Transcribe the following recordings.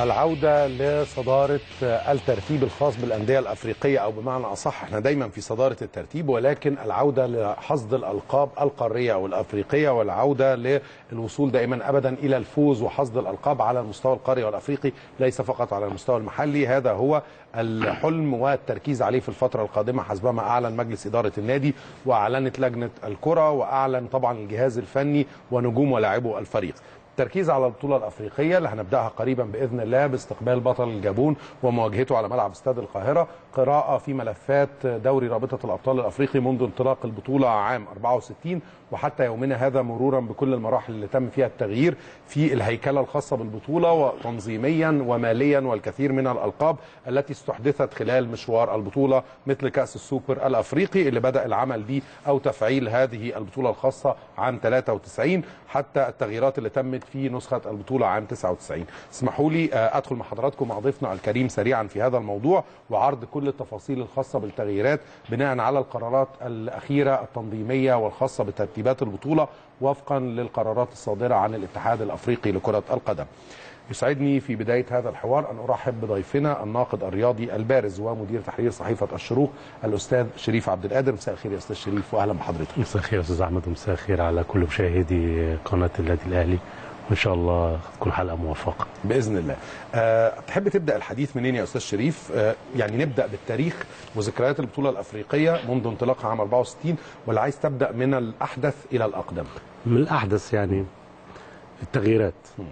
العودة لصدارة الترتيب الخاص بالأندية الأفريقية أو بمعنى أصح احنا دايما في صدارة الترتيب ولكن العودة لحصد الألقاب القارية أو الأفريقية والعودة للوصول دائما أبدا إلى الفوز وحصد الألقاب على المستوى القاري والأفريقي ليس فقط على المستوى المحلي هذا هو الحلم والتركيز عليه في الفترة القادمة حسبما أعلن مجلس إدارة النادي وأعلنت لجنة الكرة وأعلن طبعا الجهاز الفني ونجوم ولاعبو الفريق التركيز على البطولة الأفريقية اللي هنبدأها قريبا بإذن الله باستقبال بطل الجابون ومواجهته على ملعب استاد القاهرة قراءة في ملفات دوري رابطة الأبطال الأفريقي منذ انطلاق البطولة عام 64 وحتى يومنا هذا مرورا بكل المراحل اللي تم فيها التغيير في الهيكلة الخاصة بالبطولة وتنظيميا وماليا والكثير من الألقاب التي استحدثت خلال مشوار البطولة مثل كأس السوبر الأفريقي اللي بدأ العمل به أو تفعيل هذه البطولة الخاصة عام 93 حتى التغييرات اللي تمت في نسخة البطولة عام 99 اسمحوا لي أدخل مع حضراتكم مع ضيفنا الكريم سريعا في هذا الموضوع وعرض كل التفاصيل الخاصة بالتغييرات بناء على القرارات الأخيرة التنظيمية والخاصة بترتيبات البطولة وفقا للقرارات الصادرة عن الاتحاد الأفريقي لكرة القدم يسعدني في بداية هذا الحوار أن أرحب بضيفنا الناقد الرياضي البارز ومدير تحرير صحيفة الشروق الأستاذ شريف عبد القادر مساء الخير يا أستاذ شريف وأهلا بحضرتك مساء الخير يا أستاذ أحمد ومساء الخير على كل مشاهدي قناة النادي الأهلي وإن شاء الله تكون حلقة موفقة بإذن الله أه تحب تبدأ الحديث منين يا أستاذ شريف أه يعني نبدأ بالتاريخ وذكريات البطولة الأفريقية منذ انطلاقها عام 64 ولا عايز تبدأ من الأحدث إلى الأقدم من الأحدث يعني التغييرات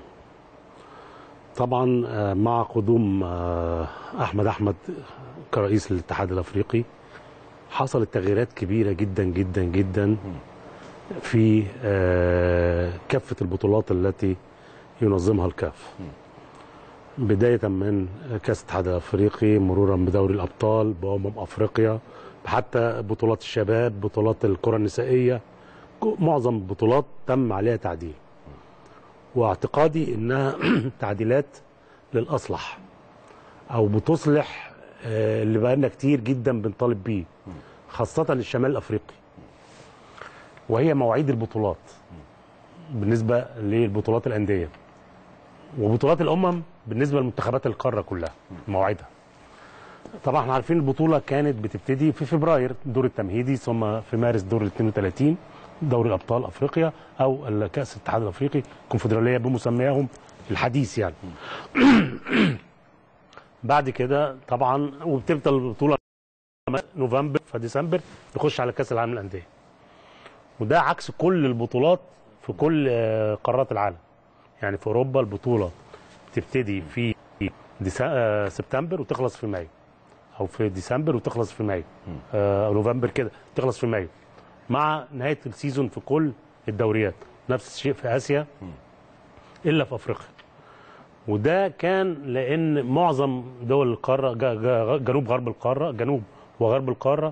طبعا مع قدوم احمد احمد كرئيس الاتحاد الافريقي حصلت تغييرات كبيره جدا جدا جدا في كافه البطولات التي ينظمها الكاف بدايه من كاس الاتحاد الافريقي مرورا بدوري الابطال بامم افريقيا حتى بطولات الشباب بطولات الكره النسائيه معظم البطولات تم عليها تعديل واعتقادي انها تعديلات للاصلح او بتصلح اللي بقالنا كتير جدا بنطالب بيه خاصه الشمال الافريقي وهي مواعيد البطولات بالنسبه للبطولات الانديه وبطولات الامم بالنسبه لمنتخبات القاره كلها مواعيدها طبعا احنا عارفين البطوله كانت بتبتدي في فبراير الدور التمهيدي ثم في مارس دور ال 32 دوري الابطال افريقيا او كاس الاتحاد الافريقي الكونفدراليه بمسمياهم الحديث يعني بعد كده طبعا وبتبدا البطوله نوفمبر فديسمبر نخش على كاس العالم للانديه وده عكس كل البطولات في كل قارات العالم يعني في اوروبا البطوله تبتدي في سبتمبر وتخلص في مايو او في ديسمبر وتخلص في مايو او نوفمبر كده تخلص في مايو مع نهايه السيزون في كل الدوريات نفس الشيء في اسيا الا في افريقيا وده كان لان معظم دول القاره جنوب غرب القاره جنوب وغرب القاره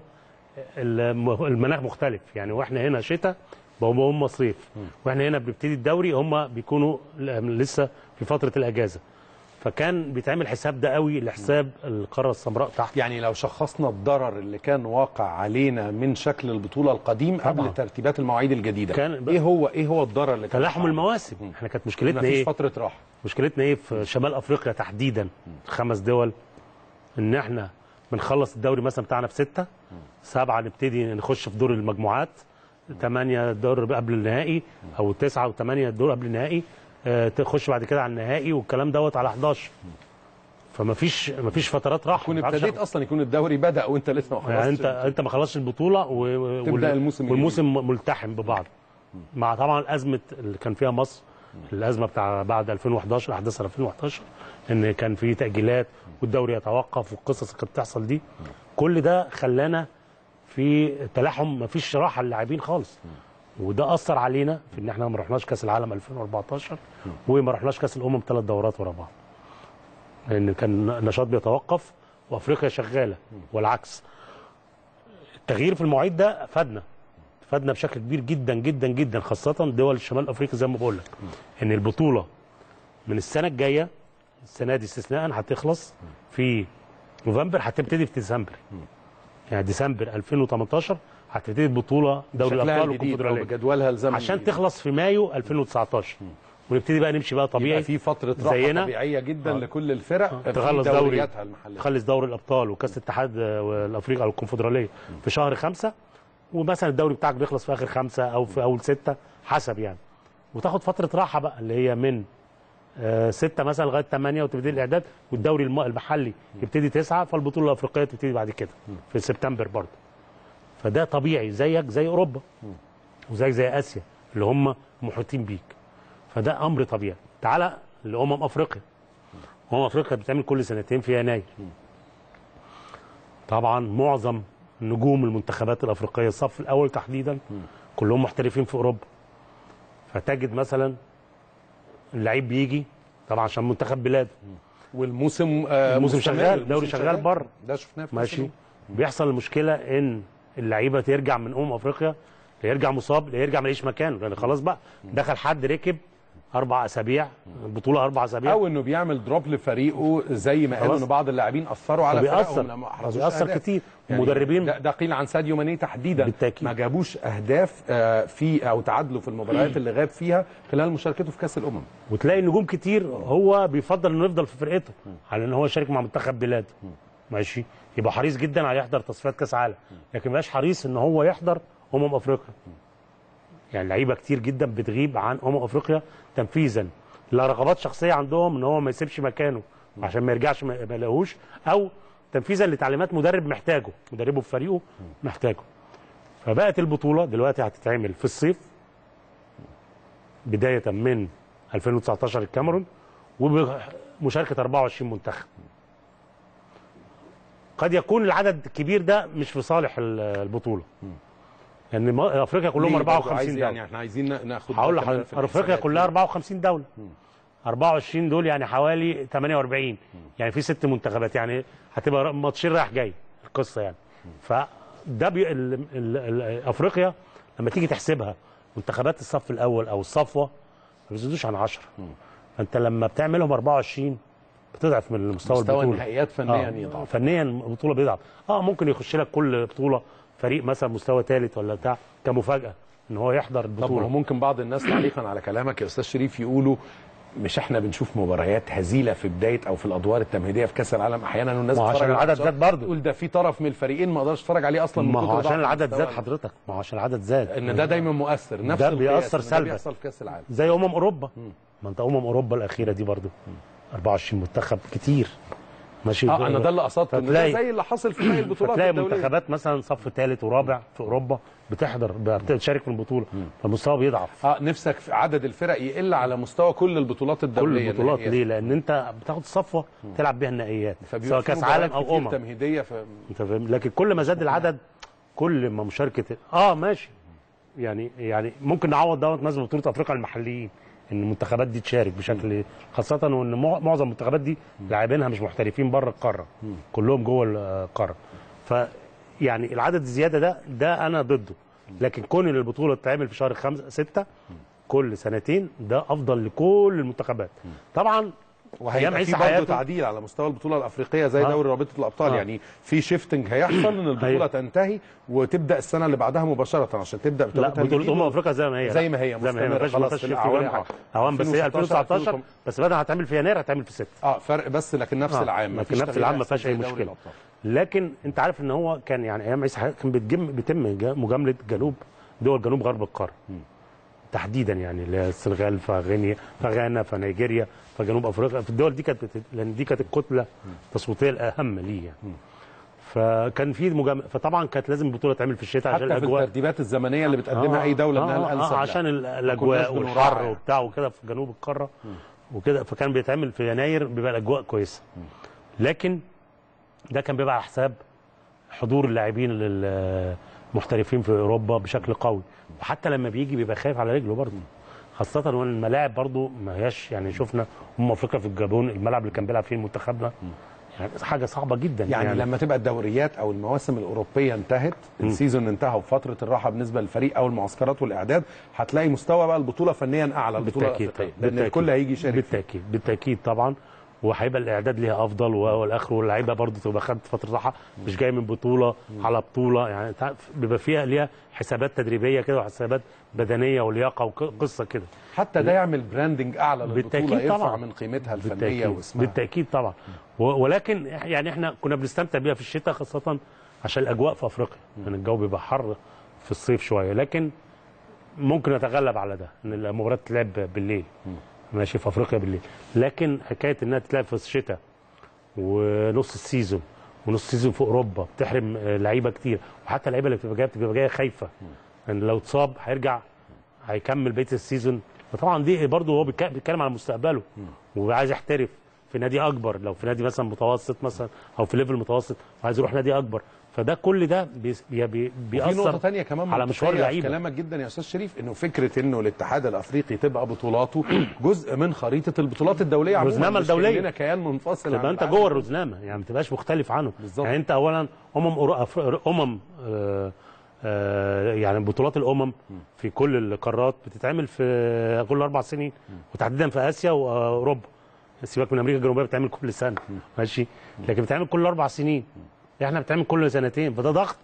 المناخ مختلف يعني واحنا هنا شتاء هم صيف واحنا هنا بنبتدي الدوري هم بيكونوا لسه في فتره الاجازه فكان بيتعمل حساب ده قوي لحساب القاره السمراء تحت يعني لو شخصنا الضرر اللي كان واقع علينا من شكل البطوله القديم طبعا. قبل ترتيبات المواعيد الجديده كان ايه هو ايه هو الضرر اللي كان تلاحم المواسم احنا كانت مشكلتنا مفيش ايه فتره راحه مشكلتنا ايه في شمال افريقيا تحديدا خمس دول ان احنا بنخلص الدوري مثلا بتاعنا في ستة سبعة نبتدي نخش في دور المجموعات ثمانية دور قبل النهائي او تسعة وثمانية دور قبل النهائي تخش بعد كده على النهائي والكلام دوت على 11 فما فيش ما فيش فترات راحه يكون ابتديت اصلا يكون الدوري بدا وانت لسه ما خلصتش يعني انت انت ما خلصتش البطوله و... تبدا الموسم والموسم ملتحم ببعض مع طبعا الازمه اللي كان فيها مصر الازمه بتاع بعد 2011 احداث 2011 ان كان في تاجيلات والدوري يتوقف والقصص اللي كانت بتحصل دي كل ده خلانا في تلاحم ما فيش راحه للاعبين خالص وده اثر علينا في ان احنا ما رحناش كاس العالم 2014 وما رحناش كاس الامم ثلاث دورات ورا بعض لان كان النشاط بيتوقف وافريقيا شغاله والعكس التغيير في المواعيد ده فادنا فادنا بشكل كبير جدا جدا جدا خاصه دول شمال افريقيا زي ما بقول لك ان البطوله من السنه الجايه السنه دي استثناء هتخلص في نوفمبر هتبتدي في ديسمبر يعني ديسمبر 2018 هتبتدي البطوله دوري الابطال والكونفدراليه بجدولها الزمني عشان تخلص في مايو 2019 ونبتدي بقى نمشي بقى يبقى طبيعي في فتره راحه زينا. طبيعيه جدا آه. لكل الفرق في تخلص دوري دورياتها المحليه تخلص دوري الابطال وكاس الاتحاد آه، الافريقي او الكونفدراليه في شهر خمسة ومثلا الدوري بتاعك بيخلص في اخر خمسة او في اول ستة حسب يعني وتاخد فتره راحه بقى اللي هي من آه، ستة مثلا لغايه 8 وتبتدي الاعداد والدوري الم- المحلي يبتدي تسعة فالبطوله الافريقيه تبتدي بعد كده في سبتمبر برضه فده طبيعي زيك زي اوروبا وزيك زي اسيا اللي هم محيطين بيك فده امر طبيعي تعالى لامم افريقيا امم افريقيا بتعمل كل سنتين في يناير طبعا معظم نجوم المنتخبات الافريقيه الصف الاول تحديدا كلهم محترفين في اوروبا فتجد مثلا اللعيب بيجي طبعا عشان منتخب بلاده والموسم آه الموسم مستمر، شغال، الموسم الدوري شغال بره. ده شفناه في ماشي كأس بيحصل المشكله ان اللعيبه ترجع من امم افريقيا لا يرجع مصاب لا يرجع ملاقيش مكانه لان خلاص بقى دخل حد ركب اربع اسابيع البطوله اربع اسابيع او انه بيعمل دروب لفريقه زي ما قالوا خلاص. ان بعض اللاعبين اثروا على فبيأثر. فرقهم لما احرزوش فبيأثر أهداف. كتير. يعني المدربين- ده, ده قيل عن ساديو ماني تحديدا بالتأكيد. ما جابوش اهداف آه، في او تعادلوا في المباريات اللي غاب فيها خلال مشاركته في كاس الامم وتلاقي نجوم كتير هو بيفضل انه يفضل في فرقته على ان هو يشارك مع منتخب بلاده ماشي يبقى حريص جدا على يحضر تصفيات كاس عالم لكن ما يبقاش حريص ان هو يحضر امم افريقيا يعني لعيبه كتير جدا بتغيب عن امم افريقيا تنفيذا لرغبات شخصيه عندهم ان هو ما يسيبش مكانه عشان ما يرجعش ما ما يلاقوش او تنفيذا لتعليمات مدرب محتاجه مدربه في فريقه محتاجه فبقت البطوله دلوقتي هتتعمل في الصيف بدايه من 2019 الكاميرون وبمشاركه 24 منتخب قد يكون العدد الكبير ده مش في صالح ال- البطوله لان ما- افريقيا كلهم ليه برضو 54 عايز دوله يعني احنا عايزين نا- ناخد هقول ده كمان لحضرتك في افريقيا الحسابات. كلها 54 دوله 24 دول يعني حوالي 48 يعني في ست منتخبات يعني هتبقى ماتشين رايح جاي القصه يعني فده بي... ال... ال... ال... افريقيا لما تيجي تحسبها منتخبات الصف الاول او الصفوه ما بيزيدوش عن 10 فانت لما بتعملهم 24 بتضعف من مستوى, مستوى البطوله النهائيات فنيا آه، يضعف فنيا البطوله بيضعف اه ممكن يخش لك كل بطوله فريق مثلا مستوى ثالث ولا بتاع كمفاجاه ان هو يحضر طب البطوله هو ممكن بعض الناس تعليقا على كلامك يا استاذ شريف يقولوا مش احنا بنشوف مباريات هزيله في بدايه او في الادوار التمهيديه في كاس العالم احيانا والناس ما هو بتتفرج عشان على العدد الماتشات زاد برضه. تقول ده في طرف من الفريقين ما اقدرش اتفرج عليه اصلا من ما كتر هو ضعف عشان العدد المستوى. زاد حضرتك ما هو عشان العدد زاد ان ده دايما مؤثر نفس ده القياس بيأثر إن ده سلبا. بيحصل في كاس العالم زي امم اوروبا ما انت امم اوروبا الاخيره دي برضو 24 منتخب كتير ماشي اه انا ده اللي قصدته ان ده فتلاقي- زي اللي حصل في باقي البطولات فتلاقي الدوليه منتخبات مثلا صف ثالث ورابع في اوروبا بتحضر بتشارك في البطوله فالمستوى بيضعف اه نفسك في عدد الفرق يقل على مستوى كل البطولات كل الدوليه البطولات النهائية. ليه؟ لان انت بتاخد الصفوه تلعب بيها النهائيات فبيبقى سواء في كاس مباريات عالم او كتير امم تمهيديه ف... انت فاهم لكن كل ما زاد العدد كل ما مشاركه اه ماشي يعني يعني ممكن نعوض دوت مثلا بطوله افريقيا المحليين ان المنتخبات دي تشارك بشكل خاصه وان مع- معظم المنتخبات دي لاعبينها مش محترفين بره القاره كلهم جوه القاره ف يعني العدد الزياده ده ده انا ضده لكن كون ان البطوله تتعمل في شهر خمسة ستة كل سنتين ده افضل لكل المنتخبات طبعا وهيبقى في عيسى برضه حياته تعديل على مستوى البطوله الافريقيه زي آه. دوري رابطه الابطال آه. يعني في شيفتنج هيحصل ان البطوله هي- تنتهي وتبدا السنه اللي بعدها مباشره عشان تبدا لا بطولتها بطولة الجديدة. أمم أفريقيا زي ما هي زي لا. ما هي زي ما هي ما مستمرة فيهاش خلاص ما في فيهاش الأعوام. ولا حاجة آه. أعوام بس هي 2016 2019 بس بدل هتعمل في يناير هتعمل في 6 اه فرق بس لكن نفس آه. العام لكن مفيش نفس تغيير العام ما هيحصل فيهاش زي أي دوري مشكلة. الأبطال. لكن انت عارف ان هو كان يعني ايام عيسى حياته كان بتجم بيتم جا- مجامله جنوب دول جنوب غرب القاره تحديدا يعني اللي هي السنغال فغينيا فغانا فنيجيريا فجنوب افريقيا في الدول دي كانت بت... لان دي كانت الكتله التصويتيه الاهم ليه يعني فكان في مجامله فطبعا كانت لازم البطوله تعمل في الشتاء عشان حتى في الاجواء الترتيبات الزمنيه اللي بتقدمها اي دوله انها آه الانسب آه لها. عشان ال- كناش الاجواء بنراعي والحر يعني. وبتاع وكده في جنوب القاره وكده فكان بيتعمل في يناير بيبقى الاجواء كويسه لكن ده كان بيبقى على حساب حضور اللاعبين المحترفين في اوروبا بشكل قوي وحتى لما بيجي بيبقى خايف على رجله برضه خاصة وان الملاعب برضه ما هياش يعني شفنا ام افريقيا في الجابون الملعب اللي كان بيلعب فيه منتخبنا يعني حاجة صعبة جدا يعني, يعني لما تبقى الدوريات او المواسم الاوروبيه انتهت السيزون انتهى وفتره الراحه بالنسبه للفريق او المعسكرات والاعداد هتلاقي مستوى بقى البطوله فنيا اعلى البطوله بالتاكيد الافريقيه طبعاً. لان الكل هيجي يشارك فيها. بالتاكيد بالتاكيد طبعا وهيبقى الاعداد ليها افضل والاخر واللعيبه برضه تبقى خدت فتره راحه مش جاي من بطوله على بطوله يعني تع- بيبقى فيها ليها حسابات تدريبيه كده وحسابات بدنيه ولياقه وقصه كده حتى ده يعمل براندنج اعلى للبطوله بالتأكيد يرفع طبعا. من قيمتها الفنيه بالتأكيد واسمها بالتأكيد طبعا و- ولكن إح- يعني احنا كنا بنستمتع بيها في الشتاء خاصة عشان الأجواء في أفريقيا يعني الجو بيبقى حر في الصيف شوية لكن ممكن نتغلب على ده ان المباراة تلعب بالليل ماشي في أفريقيا بالليل لكن حكاية إنها تلعب في الشتاء ونص السيزون ونص السيزون في أوروبا بتحرم آه، لعيبة كتير وحتى اللعيبة اللي بتبقى جاية بتبقى جاية خايفة يعني لو اتصاب هيرجع هيكمل بقيه السيزون فطبعا دي برضه هو بيتك- بيتكلم على مستقبله وعايز يحترف في نادي اكبر لو في نادي مثلا متوسط مثلا او في ليفل متوسط وعايز يروح نادي اكبر فده كل ده بيس- بي بي في نقطة بيأثر تانية كمان على منطقية مشوار في اللعيبه كلامك جدا يا استاذ شريف انه فكرة انه الاتحاد الافريقي تبقى بطولاته جزء من خريطة البطولات الدولية عموما الرزنامة مش الدولية. كأننا كيان منفصل عن تبقى انت العالم. جوه الرزنامه يعني ما تبقاش مختلف عنه بالظبط. يعني انت اولا امم أورو- أفر- امم آه، آه، يعني بطولات الامم في كل القارات بتتعمل في كل اربع سنين وتحديدا في اسيا واوروبا سيبك من امريكا الجنوبيه بتعمل كل سنه ماشي لكن بتعمل كل اربع سنين احنا بتعمل كل سنتين فده ضغط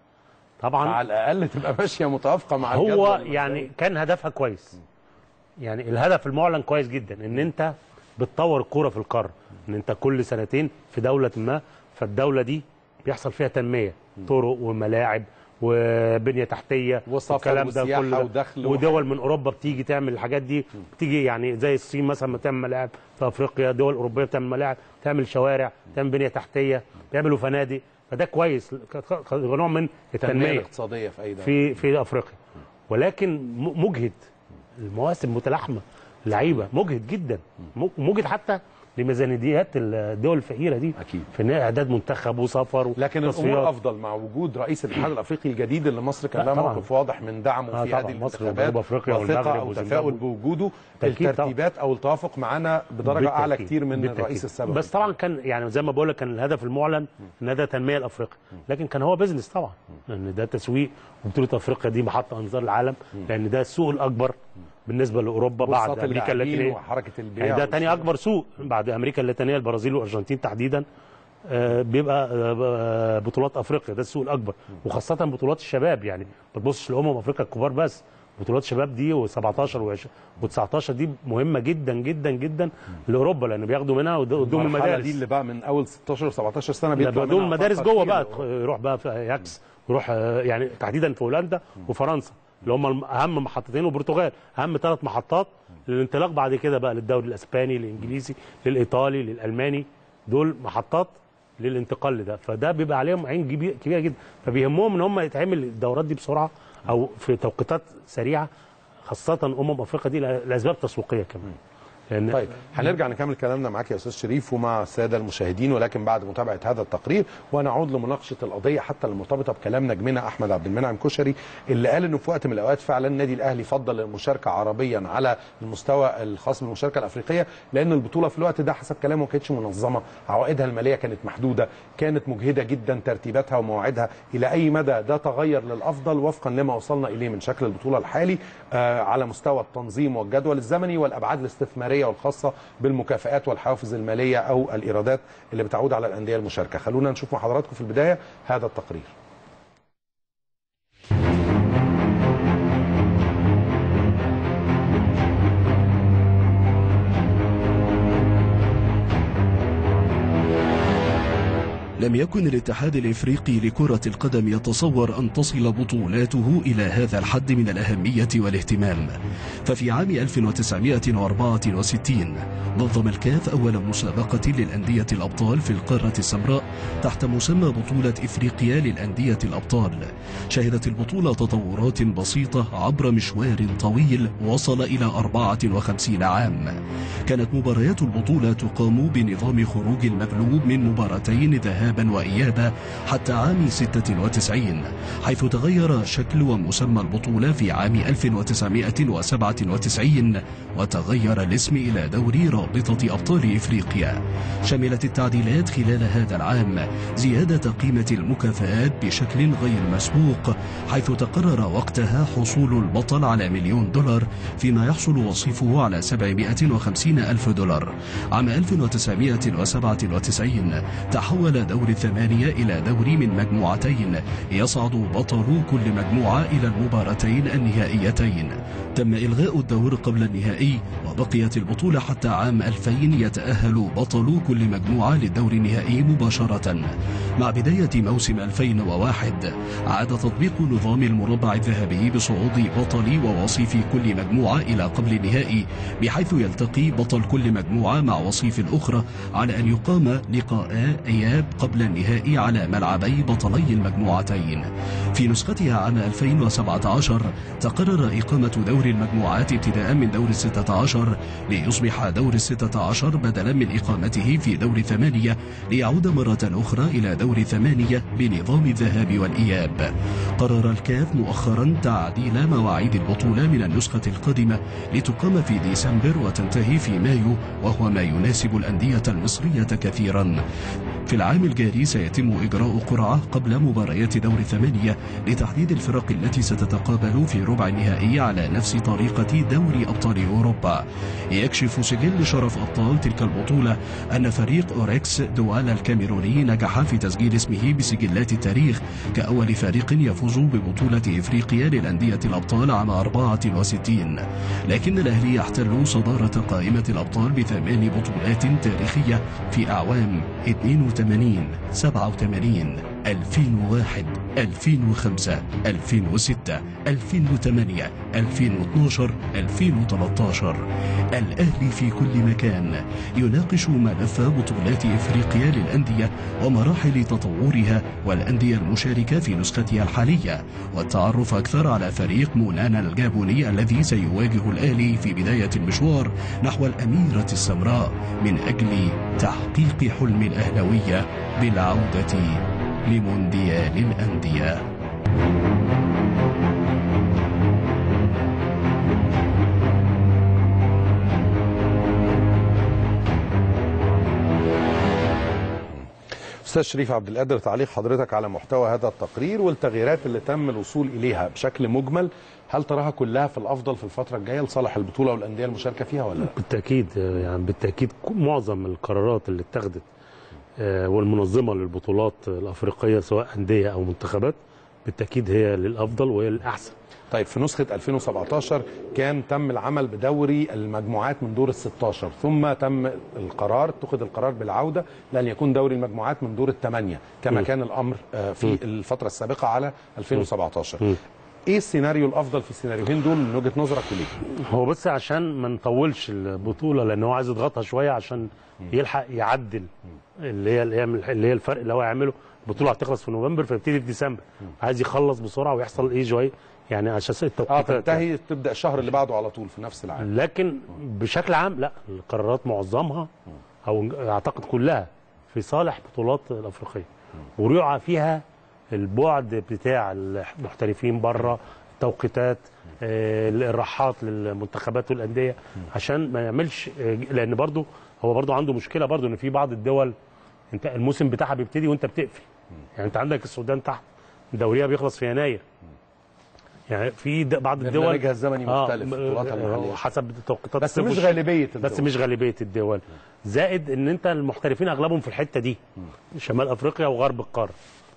طبعا على الاقل تبقى ماشية متوافقة مع هو الجدول يعني كان هدفها كويس يعني الهدف المعلن كويس جدا ان انت بتطور الكوره في القاره ان انت كل سنتين في دوله ما فالدوله دي بيحصل فيها تنميه طرق وملاعب وبنيه تحتيه وسفر والكلام ده وسياحة كله ده. ودخل ودول من اوروبا بتيجي تعمل الحاجات دي بتيجي يعني زي الصين مثلا بتعمل ملاعب في افريقيا دول اوروبيه بتعمل ملاعب تعمل شوارع تعمل بنيه تحتيه بيعملوا فنادق فده كويس ك- ك- نوع من التنمية التنميه الاقتصادية في اي دولة في في افريقيا ولكن م- مجهد المواسم متلاحمه لعيبه مجهد جدا م- مجهد حتى لميزانيات الدول الفقيره دي أكيد. في إن هي اعداد منتخب وسفر لكن وتصفيات. الامور افضل مع وجود رئيس الاتحاد الافريقي الجديد اللي مصر كان لا لها طبعاً. موقف واضح من دعمه آه في طبعاً. هذه مصر الانتخابات وجنوب أفريقيا وثقه والمغرب او وزيمبابوي. تفاؤل بوجوده بالتأكيد طبعاً. الترتيبات او التوافق معانا بدرجه اعلى بالتأكيد. كتير من بالتأكيد. الرئيس السابق بس طبعا كان يعني زي ما بقول لك كان الهدف المعلن ان ده تنميه لافريقيا لكن كان هو بيزنس طبعا لان ده تسويق وبطوله افريقيا دي محط انظار العالم لان ده السوق الاكبر بالنسبه لاوروبا بعد بورصات امريكا اللاعبين اللاتينيه وحركه البيع يعني ده تاني والشراء. اكبر سوق بعد امريكا اللاتينيه البرازيل والارجنتين تحديدا آه، بيبقى آه، بطولات افريقيا ده السوق الاكبر وخاصه بطولات الشباب يعني ما تبصش لامم افريقيا الكبار بس بطولات شباب دي و17 و19 دي مهمه جدا جدا جدا لاوروبا لان بياخدوا منها ود- ودوم المرحله المدارس دي اللي بقى من اول 16 17 سنه لا بيطلع بيودوهم منها المدارس فرقة جوه كتير. بقى يروح بقى في اياكس يروح آه، يعني تحديدا في هولندا وفرنسا اللي هم الم- اهم محطتين والبرتغال اهم ثلاث محطات للانطلاق بعد كده بقى للدوري الاسباني الانجليزي للايطالي للالماني دول محطات للانتقال لده فده بيبقى عليهم عين كبير- كبيره جدا فبيهمهم ان هم يتعمل الدورات دي بسرعه او في توقيتات سريعه خاصه امم افريقيا دي لاسباب تسويقيه كمان لان طيب هنرجع نكمل كلامنا معاك يا استاذ شريف ومع الساده المشاهدين ولكن بعد متابعه هذا التقرير ونعود لمناقشه القضيه حتى المرتبطه بكلام نجمنا احمد عبد المنعم كشري اللي قال انه في وقت من الاوقات فعلا النادي الاهلي فضل المشاركه عربيا على المستوى الخاص بالمشاركه الافريقيه لان البطوله في الوقت ده حسب كلامه ما كانتش منظمه عوائدها الماليه كانت محدوده كانت مجهده جدا ترتيباتها ومواعيدها الى اي مدى ده تغير للافضل وفقا لما وصلنا اليه من شكل البطوله الحالي آه على مستوى التنظيم والجدول الزمني والابعاد الاستثماريه والخاصه بالمكافآت والحوافز الماليه او الايرادات اللي بتعود على الانديه المشاركه خلونا نشوف مع حضراتكم في البدايه هذا التقرير لم يكن الاتحاد الافريقي لكرة القدم يتصور ان تصل بطولاته الى هذا الحد من الاهمية والاهتمام ففي عام 1964 نظم الكاف اول مسابقة للأندية الابطال في القارة السمراء تحت مسمى بطولة افريقيا للأندية الابطال شهدت البطولة تطورات بسيطة عبر مشوار طويل وصل الى 54 عام كانت مباريات البطولة تقام بنظام خروج المغلوب من مباراتين ذهاب ذهابا وإيابا حتى عام 96 حيث تغير شكل ومسمى البطولة في عام 1997 وتغير الاسم إلى دوري رابطة أبطال إفريقيا شملت التعديلات خلال هذا العام زيادة قيمة المكافآت بشكل غير مسبوق حيث تقرر وقتها حصول البطل على مليون دولار فيما يحصل وصيفه على 750 ألف دولار عام 1997 تحول دور الثمانية إلى دوري من مجموعتين يصعد بطل كل مجموعة إلى المباراتين النهائيتين تم إلغاء الدور قبل النهائي وبقيت البطولة حتى عام 2000 يتأهل بطل كل مجموعة للدور النهائي مباشرة مع بداية موسم 2001 عاد تطبيق نظام المربع الذهبي بصعود بطل ووصيف كل مجموعة إلى قبل النهائي بحيث يلتقي بطل كل مجموعة مع وصيف الأخرى على أن يقام لقاء إياب قبل النهائي على ملعبي بطلي المجموعتين في نسختها عام 2017 تقرر إقامة دور المجموعات ابتداء من دور الستة عشر ليصبح دور الستة عشر بدلا من إقامته في دور ثمانية ليعود مرة أخرى إلى دور ثمانية بنظام الذهاب والإياب قرر الكاف مؤخرا تعديل مواعيد البطولة من النسخة القادمة لتقام في ديسمبر وتنتهي في مايو وهو ما يناسب الأندية المصرية كثيرا في العام الجاري سيتم إجراء قرعة قبل مباريات دور ثمانية لتحديد الفرق التي ستتقابل في ربع النهائي على نفس طريقة دوري أبطال أوروبا يكشف سجل شرف أبطال تلك البطولة أن فريق أوريكس دوالا الكاميروني نجح في تسجيل اسمه بسجلات التاريخ كأول فريق يفوز ببطولة إفريقيا للأندية الأبطال عام 64 لكن الأهلي يحتل صدارة قائمة الأبطال بثمان بطولات تاريخية في أعوام 82 87 2001 2005 2006 2008 2012 2013 الأهلي في كل مكان يناقش ملف بطولات إفريقيا للأندية ومراحل تطورها والأندية المشاركة في نسختها الحالية والتعرف أكثر على فريق مونانا الجابوني الذي سيواجه الأهلي في بداية المشوار نحو الأميرة السمراء من أجل تحقيق حلم الأهلوية بالعودة لمونديال الأندية استاذ شريف عبد القادر تعليق حضرتك على محتوى هذا التقرير والتغييرات اللي تم الوصول اليها بشكل مجمل هل تراها كلها في الافضل في الفتره الجايه لصالح البطوله والانديه المشاركه فيها ولا لا؟ بالتاكيد يعني بالتاكيد معظم القرارات اللي اتخذت آه، والمنظمه للبطولات الافريقيه سواء انديه او منتخبات بالتاكيد هي للافضل وهي الاحسن طيب في نسخة 2017 كان تم العمل بدوري المجموعات من دور ال 16 ثم تم القرار اتخذ القرار بالعودة لأن يكون دوري المجموعات من دور الثمانية كما م. كان الأمر آه، في م. الفترة السابقة على 2017 م. ايه السيناريو الافضل في السيناريوهين دول من وجهه نظرك وليه؟ هو بس عشان ما نطولش البطوله لان هو عايز يضغطها شويه عشان يلحق يعدل اللي هي اللي هي اللي هي الفرق اللي هو يعمله البطوله هتخلص في نوفمبر فيبتدي في ديسمبر عايز يخلص بسرعه ويحصل ايه شويه يعني عشان اه التوقيتات يعني. تنتهي تبدا الشهر اللي بعده على طول في نفس العام لكن بشكل عام لا القرارات معظمها او اعتقد كلها في صالح بطولات الافريقيه وريعه فيها البعد بتاع المحترفين بره توقيتات آه، الراحات للمنتخبات والانديه عشان ما يعملش آه، لان برضو هو برضو عنده مشكله برضو ان في بعض الدول انت الموسم بتاعها بيبتدي وانت بتقفل يعني انت عندك السودان تحت دوريها بيخلص في يناير يعني في د- بعض الدول برنامجها الزمني مختلف، م- بطولاتها المحلية. حسب توقيتات بس الصيف مش والش- غالبيه بس الدول. مش غالبيه الدول زائد ان انت المحترفين اغلبهم في الحته دي شمال افريقيا وغرب القاره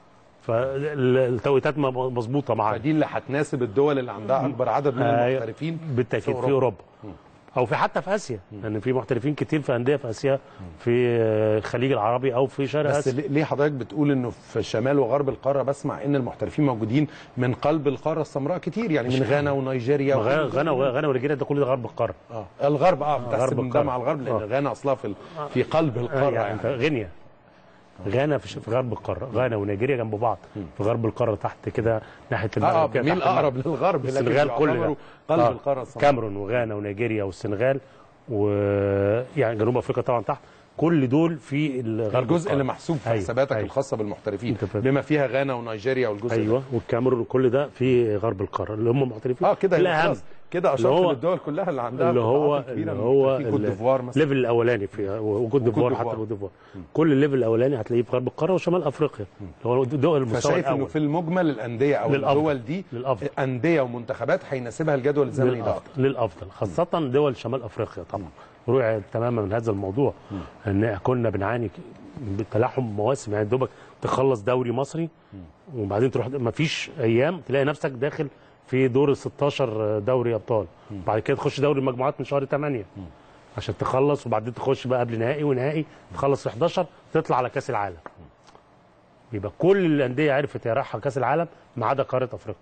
فالتوقيتات م- مظبوطه معاك فدي اللي هتناسب الدول اللي عندها اكبر عدد من أيوة، المحترفين بالتاكيد في اوروبا او في حتى في اسيا لان في محترفين كتير في انديه في اسيا في آه، الخليج العربي او في شرق بس اسيا ليه ليه حضرتك بتقول انه في شمال وغرب القاره بسمع ان المحترفين موجودين من قلب القاره السمراء كتير يعني من غانا ونيجيريا غانا وكل دول. غانا غانا ونيجيريا ده كل ده غرب القاره اه الغرب اه غرب بتحسب ده القارة. مع الغرب لان آه. غانا اصلها في ال- في قلب آه، القاره يعني انت يعني غينيا غانا في, في غرب القاره غانا ونيجيريا جنب بعض في غرب القاره تحت كده ناحيه اه اه المغرب كده بميل تحت المغرب. اقرب للغرب لكن السنغال كل يعتبروا ده قلب آه، القاره السمراء كاميرون وغانا ونيجيريا والسنغال ويعني جنوب افريقيا طبعا تحت كل دول في الغرب الجزء القارة. اللي محسوب في أيوة، حساباتك أيوة. الخاصه بالمحترفين أنت فاهم. بما فيها غانا ونيجيريا والجزء ايوه والكاميرون وكل ده في غرب القاره اللي هم محترفين اه كده يبقى الاهم خلاص كده اللي اشرت هو- للدول كلها اللي عندها اللي هو قطاعات كبيرة اللي من- هو في كوت ال- ديفوار مثلا الليفل الاولاني في وكوت ديفوار ديفوار. حتى كوت ديفوار كل الليفل الاولاني هتلاقيه في غرب القاره وشمال افريقيا اللي هو دول المستوى فشايف انه الاول في المجمل الانديه او للأفضل. الدول دي للأفضل. انديه ومنتخبات هيناسبها الجدول الزمني ده للأفضل, للافضل خاصه دول شمال افريقيا طبعا رؤية تماما من هذا الموضوع ان كنا بنعاني بتلاحم مواسم يعني دوبك تخلص دوري مصري وبعدين تروح ما فيش ايام تلاقي نفسك داخل في دور ال 16 دوري ابطال بعد كده تخش دوري المجموعات من شهر 8 عشان تخلص وبعدين تخش بقى قبل نهائي ونهائي تخلص في 11 تطلع على كاس العالم يبقى كل الانديه عرفت هي رايحه كاس العالم ما عدا قاره افريقيا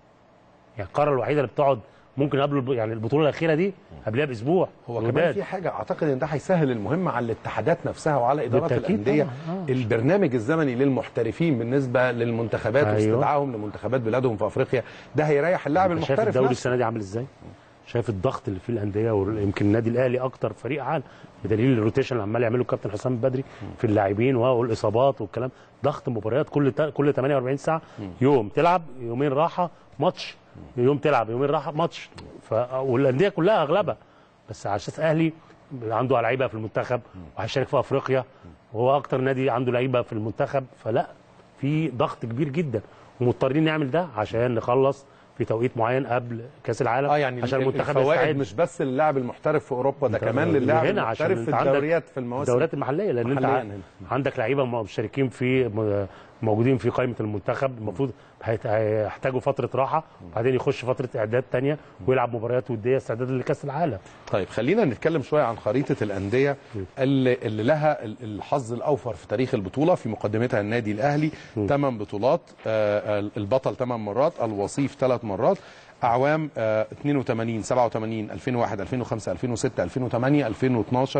يعني القاره الوحيده اللي بتقعد ممكن قبل الب- يعني البطوله الاخيره دي قبلها باسبوع هو كمان الوداد. في حاجه اعتقد ان ده هيسهل المهمه على الاتحادات نفسها وعلى ادارات بالتأكيد الانديه طبعاً، آه. البرنامج الزمني للمحترفين بالنسبه للمنتخبات أيوه. واستدعائهم لمنتخبات بلادهم في افريقيا ده هيريح اللاعب انت شايف المحترف الدوري نفسه. السنه دي عامل ازاي؟ شايف الضغط اللي فيه الانديه ويمكن النادي الاهلي اكتر فريق عال بدليل الروتيشن اللي عمال يعمله الكابتن حسام البدري في اللاعبين والاصابات والكلام ضغط مباريات كل تا... كل 48 ساعه يوم تلعب يومين راحه ماتش يوم تلعب يومين راحه ماتش ف... والانديه كلها اغلبها بس على اساس اهلي عنده لعيبه في المنتخب وهيشارك في افريقيا وهو اكتر نادي عنده لعيبه في المنتخب فلا في ضغط كبير جدا ومضطرين نعمل ده عشان نخلص في توقيت معين قبل كاس العالم اه يعني عشان المنتخب الفوائد يستعد مش بس للاعب المحترف في اوروبا ده أنت كمان من للاعب هنا عشان المحترف في أنت عندك الدوريات في المواسم الدوريات المحليه لان انت محلياً ع- هنا. عندك لعيبه مشتركين في م- موجودين في قائمه المنتخب المفروض هيت- هيحتاجوا فتره راحه وبعدين يخش فتره اعداد تانية ويلعب مباريات وديه استعدادا لكاس العالم طيب خلينا نتكلم شويه عن خريطه الانديه اللي, اللي لها ال- الحظ الاوفر في تاريخ البطوله في مقدمتها النادي الاهلي ثمان بطولات آه، آه، البطل ثمان مرات الوصيف ثلاث مرات اعوام آه، 82 87 2001 2005 2006 2008 2012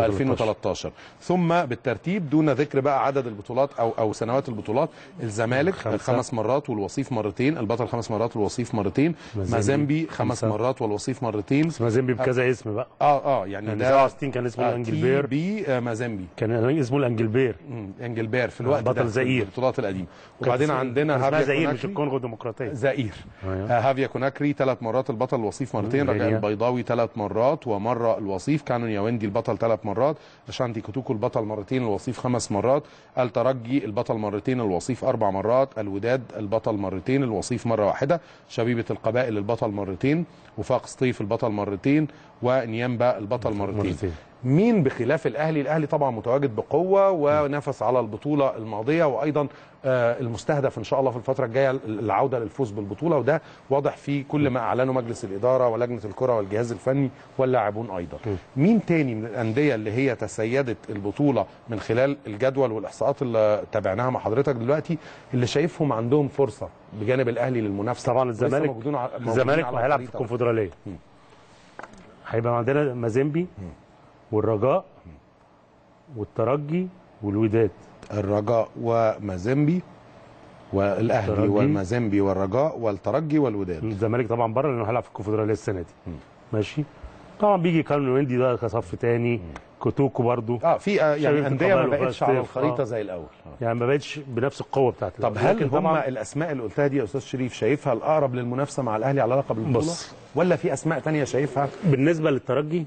و2013 ثم بالترتيب دون ذكر بقى عدد البطولات او او سنوات البطولات الزمالك خمسة. خمس مرات والوصيف مرتين البطل خمس مرات والوصيف مرتين مازيمبي مازيمبي خمس خمسة. مرات والوصيف مرتين اسمها زيمبي بكذا اسم بقى اه اه يعني يعني ده 67 كان اسمه آه الانجلبير تي بي آه مازيمبي كان اسمه الانجلبير مم، انجلبير في الوقت بطل ده في زئير. البطولات القديمه وبعدين عندنا اسمها هافيا زئير مش كوناكري الكونغو الديمقراطيه زئير أيوة. آه هافيا كوناكري ثلاث مرات البطل الوصيف مرتين رجاء غينيا. البيضاوي ثلاث مرات ومره الوصيف كانون ياوندي البطل ثلاث مرات اشانتي كوتوكو البطل مرتين الوصيف خمس مرات الترجي البطل مرتين الوصيف اربع مرات الوداد البطل مرتين الوصيف مره واحده شبيبه القبائل البطل مرتين وفاق سطيف البطل مرتين ونيامبا البطل مرتين مرتين. مين بخلاف الاهلي الاهلي طبعا متواجد بقوه ونافس على البطوله الماضيه وايضا آه، المستهدف ان شاء الله في الفتره الجايه العوده للفوز بالبطوله وده واضح في كل ما اعلنه مجلس الاداره ولجنه الكره والجهاز الفني واللاعبون ايضا مين تاني من الانديه اللي هي تسيدت البطوله من خلال الجدول والاحصاءات اللي تابعناها مع حضرتك دلوقتي اللي شايفهم عندهم فرصه بجانب الاهلي للمنافسه طبعا ولسه الزمالك موجودين ع- موجودين الزمالك على هيلعب في الخريطة. الكونفدراليه هيبقى عندنا مازيمبي والرجاء والترجي والوداد الرجاء ومازيمبي والاهلي الترجي. والمازيمبي والرجاء والترجي والوداد الزمالك طبعا بره لانه هيلعب في الكونفدراليه السنه دي ماشي طبعا بيجي كارلو ويندي ده كصف تاني كوتوكو برضو اه في آه، شبيبة يعني انديه ما القبائل بقتش على وفاستيف، الخريطه آه. زي الاول آه. يعني ما بقتش بنفس القوه بتاعت طب الأول. هل لكن هم طبعا الاسماء اللي قلتها دي يا استاذ شريف شايفها الاقرب للمنافسه مع الاهلي على لقب البطوله بص. ولا في اسماء تانية شايفها بالنسبه للترجي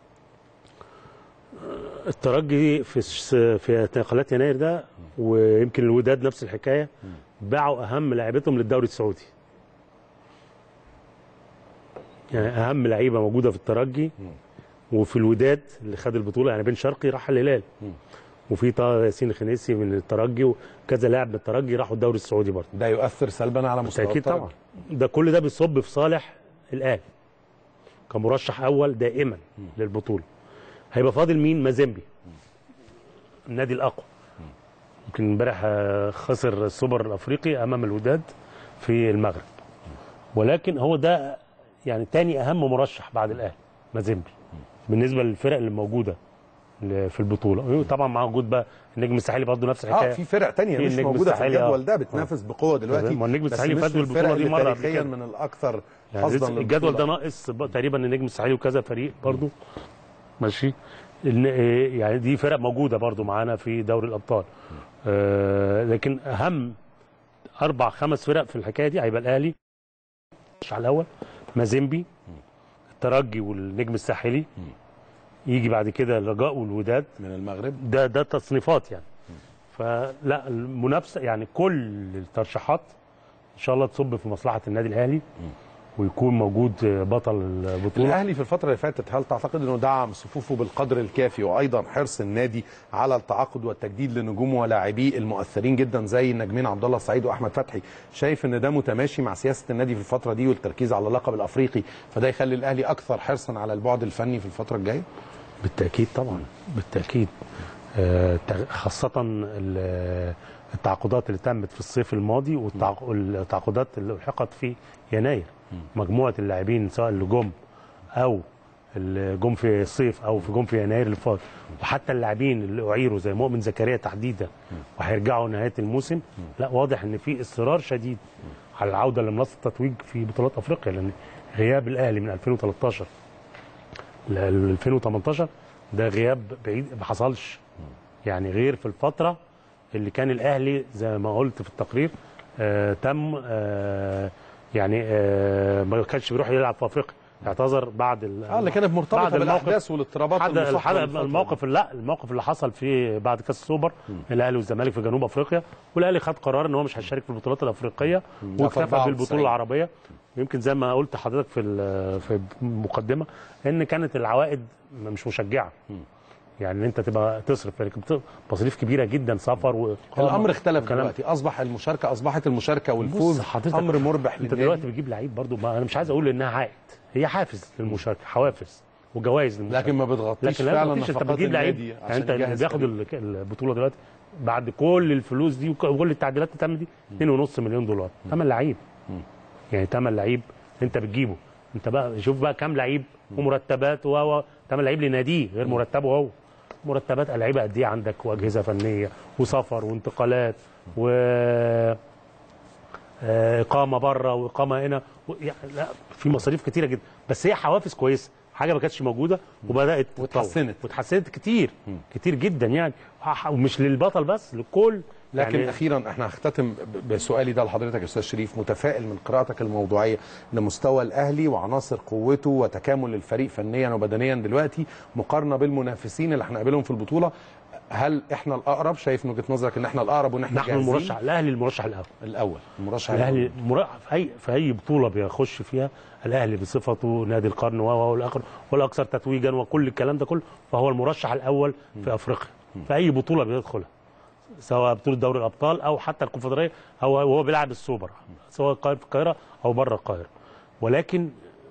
الترجي في الس- في انتقالات يناير ده ويمكن الوداد نفس الحكايه باعوا اهم لاعبتهم للدوري السعودي يعني اهم لعيبه موجوده في الترجي وفي الوداد اللي خد البطوله يعني بن شرقي راح الهلال وفي طه ياسين الخنيسي من الترجي وكذا لاعب من الترجي راحوا الدوري السعودي برضه ده يؤثر سلبا على مستوى بالتاكيد الترجي. طبعا ده كل ده بيصب في صالح الاهلي كمرشح اول دائما للبطوله هيبقى فاضل مين مازيمبي النادي الاقوى يمكن امبارح آه، خسر السوبر الافريقي امام الوداد في المغرب ولكن هو ده يعني تاني اهم مرشح بعد الاهلي مازيمبي بالنسبه للفرق اللي موجوده ل- في البطوله طبعا مع وجود بقى النجم الساحلي برضه نفس الحكايه اه في فرق تانية في مش النجم موجوده في الساحلي، آه. الجدول ده بتنافس بقوه دلوقتي ما النجم بس الساحلي مش فات في بالبطولة الفرق دي اللي مرة قبل تاريخيا كده. من الاكثر يعني حظا لسه الجدول ده للبطولة. ناقص ب- تقريبا النجم الساحلي وكذا فريق برضو ماشي إن إيه يعني دي فرق موجوده برضو معانا في دوري الابطال آه لكن اهم اربع خمس فرق في الحكايه دي هيبقى الاهلي على الاول مازيمبي الترجي والنجم الساحلي يجي بعد كده الرجاء والوداد من المغرب ده ده تصنيفات يعني فلا المنافسه يعني كل الترشيحات ان شاء الله تصب في مصلحه النادي الاهلي ويكون موجود بطل البطوله الاهلي في الفتره اللي فاتت هل تعتقد انه دعم صفوفه بالقدر الكافي وايضا حرص النادي على التعاقد والتجديد لنجومه ولاعبيه المؤثرين جدا زي النجمين عبد الله السعيد واحمد فتحي شايف ان ده متماشي مع سياسه النادي في الفتره دي والتركيز على اللقب الافريقي فده يخلي الاهلي اكثر حرصا على البعد الفني في الفتره الجايه بالتاكيد طبعا بالتاكيد آه، تع- خاصه ال- التعاقدات اللي تمت في الصيف الماضي والتعاق- والتعاقدات اللي الحقت في يناير مجموعه اللاعبين سواء اللي جم او اللي جم في الصيف او في جم في يناير اللي فات وحتى اللاعبين اللي اعيروا زي مؤمن زكريا تحديدا وهيرجعوا نهايه الموسم لا واضح ان في اصرار شديد على العوده لمنصه التتويج في بطولات افريقيا لان غياب الاهلي من 2013 ل 2018 ده غياب بعيد ما حصلش يعني غير في الفتره اللي كان الاهلي زي ما قلت في التقرير آه تم آه يعني آه ما كانش بيروح يلعب في افريقيا اعتذر بعد ال- اه اللي كانت مرتبطه بعد الموقف- بالاحداث والاضطرابات حد المصاحبة الحد للفترة دي. الموقف لا الموقف اللي حصل في بعد كاس السوبر الاهلي والزمالك في جنوب افريقيا والاهلي خد قرار ان هو مش هيشارك في البطولات الافريقيه ده في واكتفى 94. بالبطوله العربيه يمكن زي ما قلت حضرتك في ال- في المقدمه ان كانت العوائد مش مشجعه يعني ان انت تبقى تصرف يعني بت- مصاريف كبيره جدا سفر و الامر اختلف وكلام. دلوقتي اصبح المشاركه اصبحت المشاركه والفوز بص حضرتك امر مربح انت للنادي دلوقتي بتجيب لعيب برضو ما انا مش عايز اقول انها عائد هي حافز للمشاركه حوافز وجوائز للمشاركه لكن ما بتغطيش لكن لا فعلا مفيش انت نفقات بتجيب لعيب النادي يعني عشان انت اللي يجهز بياخد فريق. ال- البطوله دلوقتي بعد كل الفلوس دي وك- وكل التعديلات اللي تعمل دي 2.5 مليون دولار ثمن لعيب يعني ثمن لعيب انت بتجيبه انت بقى شوف بقى كام لعيب ومرتبات و ثمن لعيب لناديه غير مرتبه هو مرتبات اللعيبه قد ايه عندك واجهزه فنيه وسفر وانتقالات و آه، اقامه بره واقامه هنا و... يعني لا في مصاريف كتيره جدا بس هي حوافز كويسه حاجه ما كانتش موجوده وبدات تتطور. واتحسنت. واتحسنت كتير كتير جدا يعني وح- ومش للبطل بس للكل لكن يعني اخيرا احنا هختتم ب- بسؤالي ده لحضرتك يا استاذ شريف متفائل من قراءتك الموضوعيه لمستوى الاهلي وعناصر قوته وتكامل الفريق فنيا وبدنيا دلوقتي مقارنه بالمنافسين اللي هنقابلهم في البطوله هل احنا الاقرب شايف من وجهه نظرك ان احنا الاقرب وان احنا نحن جاهزين؟ المرشح الاهلي المرشح الاول الاول المرشح الاهلي مر... في اي في اي بطوله بيخش فيها الاهلي بصفته نادي القرن و و والاخر والاكثر تتويجا وكل الكلام ده كله فهو المرشح الاول في افريقيا في اي بطوله بيدخلها سواء بطوله دوري الابطال او حتى الكونفدراليه او هو بيلعب السوبر سواء القاهرة- في القاهره او بره القاهره ولكن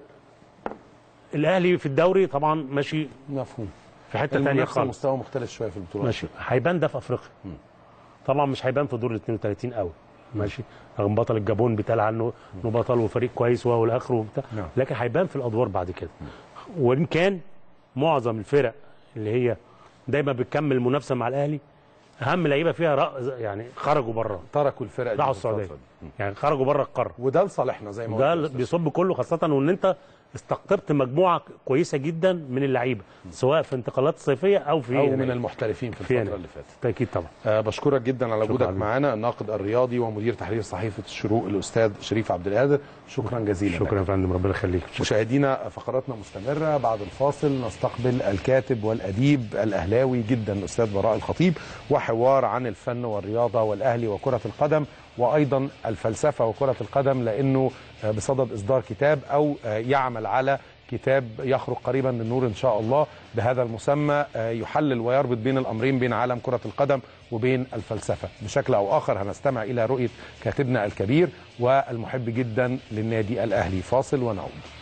الاهلي في الدوري طبعا ماشي مفهوم في حته ثانيه المنافسه خالص مستوى مختلف شويه في البطوله ماشي هيبان ده في افريقيا طبعا مش هيبان في دور ال 32 قوي ماشي رغم بطل الجابون بيتقال عنه انه بطل وفريق كويس وهو الاخر وبتاع نعم. لكن هيبان في الادوار بعد كده وان كان معظم الفرق اللي هي دايما بتكمل المنافسه مع الاهلي اهم لعيبه فيها رأ... يعني خرجوا بره تركوا الفرق دي راحوا في الفترة السعوديه دي. يعني خرجوا بره القاره وده لصالحنا زي ما ده قلت يا أستاذ بيصب كله خاصه وان انت استقطبت مجموعه كويسه جدا من اللعيبه سواء في انتقالات صيفيه او في او من المحترفين في في الفتره يناير. اللي فاتت بالتاكيد طبعا أه بشكرك جدا على شكراً وجودك عليك. معنا الناقد الرياضي ومدير تحرير صحيفه الشروق الاستاذ شريف عبد القادر شكرا جزيلا لك. شكرا يا فندم ربنا يخليك مشاهدينا فقراتنا مستمرة بعد الفاصل نستقبل الكاتب والأديب الأهلاوي جدا الأستاذ براء الخطيب وحوار عن الفن والرياضة والأهلي وكرة القدم وأيضا الفلسفة وكرة القدم لأنه آه، بصدد إصدار كتاب أو آه، يعمل على كتاب يخرج قريبا للنور إن شاء الله بهذا المسمى آه، يحلل ويربط بين الأمرين بين عالم كرة القدم وبين الفلسفة بشكل أو آخر هنستمع إلى رؤية كاتبنا الكبير والمحب جدا للنادي الأهلي فاصل ونعود